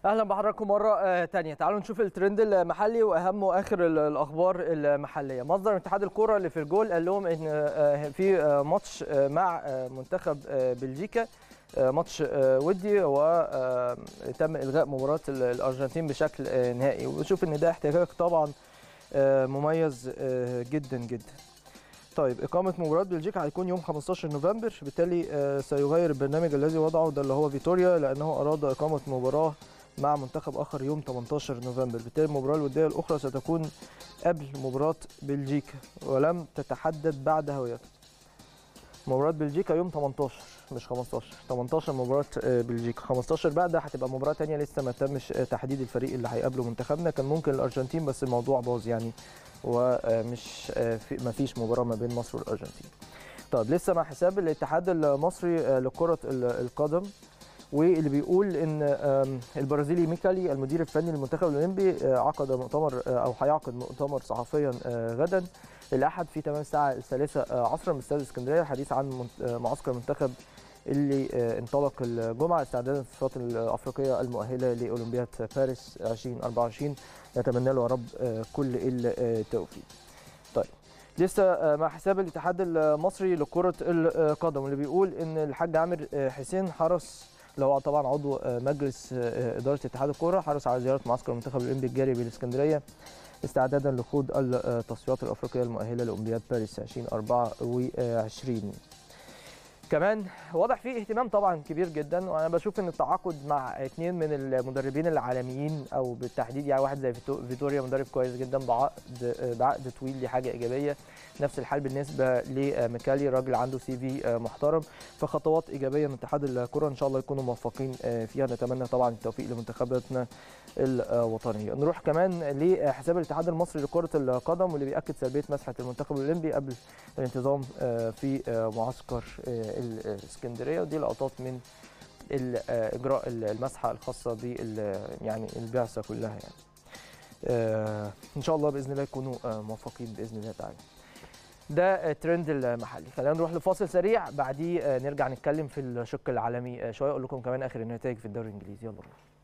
اهلا بحضراتكم مره آه، تانية تعالوا نشوف الترند المحلي واهم واخر ال- الاخبار المحليه مصدر من اتحاد الكره اللي في الجول قال لهم ان آه، في آه، ماتش آه، مع آه، منتخب آه، بلجيكا آه، ماتش آه، ودي وتم الغاء مباراه ال- الارجنتين بشكل آه، نهائي وبشوف ان ده احتكاك طبعا آه، مميز آه، جدا جدا طيب إقامة مباراة بلجيكا هيكون يوم 15 نوفمبر بالتالي آه، سيغير البرنامج الذي وضعه ده اللي هو فيتوريا لأنه أراد إقامة مباراة مع منتخب آخر يوم 18 نوفمبر بالتالي المباراة الودية الأخرى ستكون قبل مباراة بلجيكا ولم تتحدد بعد هويتها مباراة بلجيكا يوم 18 مش 15 18 مباراة آه، بلجيكا 15 بعدها هتبقى مباراة تانية لسه ما تمش آه، تحديد الفريق اللي هيقابله منتخبنا كان ممكن الأرجنتين بس الموضوع باظ يعني ومش في ما فيش مباراه ما بين مصر والارجنتين. طيب لسه مع حساب الاتحاد المصري آه، لكره ال- القدم واللي بيقول ان آم، البرازيلي ميكالي المدير الفني للمنتخب الاولمبي آه، عقد مؤتمر آه، او هيعقد مؤتمر صحفيا آه، غدا الاحد في تمام الساعه الثالثه آه، عصرا باستاد اسكندريه الحديث عن من- آه، معسكر المنتخب اللي آه، انطلق الجمعه استعدادا للصفات الافريقيه المؤهله لاولمبياد باريس 2024 نتمنى له يا رب آه، كل التوفيق. طيب لسه آه، مع حساب الاتحاد المصري لكرة القدم واللي بيقول ان الحاج عامر آه، حسين حرص اللي هو طبعا عضو آه، مجلس آه، اداره اتحاد الكره حرص على زياره معسكر المنتخب الاولمبي الجاري بالاسكندريه استعدادا لخوض التصفيات الافريقيه المؤهله لاولمبياد باريس 2024 كمان واضح فيه اهتمام طبعا كبير جدا وانا بشوف ان التعاقد مع اثنين من المدربين العالميين او بالتحديد يعني واحد زي فيتو- فيتوريا مدرب كويس جدا بعقد بعقد طويل دي حاجه ايجابيه نفس الحال بالنسبه لميكالي راجل عنده سي في محترم فخطوات ايجابيه من اتحاد الكره ان شاء الله يكونوا موفقين فيها نتمنى طبعا التوفيق لمنتخباتنا الوطنيه نروح كمان لحساب الاتحاد المصري لكره القدم واللي بياكد سلبيه مسحه المنتخب الاولمبي قبل الانتظام آه، في آه، معسكر آه، الاسكندريه ودي لقطات من ال- آه، اجراء المسحه الخاصه بال يعني البعثه كلها يعني آه، ان شاء الله باذن الله يكونوا آه، موفقين باذن الله تعالى ده الترند المحلي خلينا نروح لفاصل سريع بعديه آه، نرجع نتكلم في الشق العالمي آه، شويه اقول لكم كمان اخر النتائج في الدوري الانجليزي يلا بينا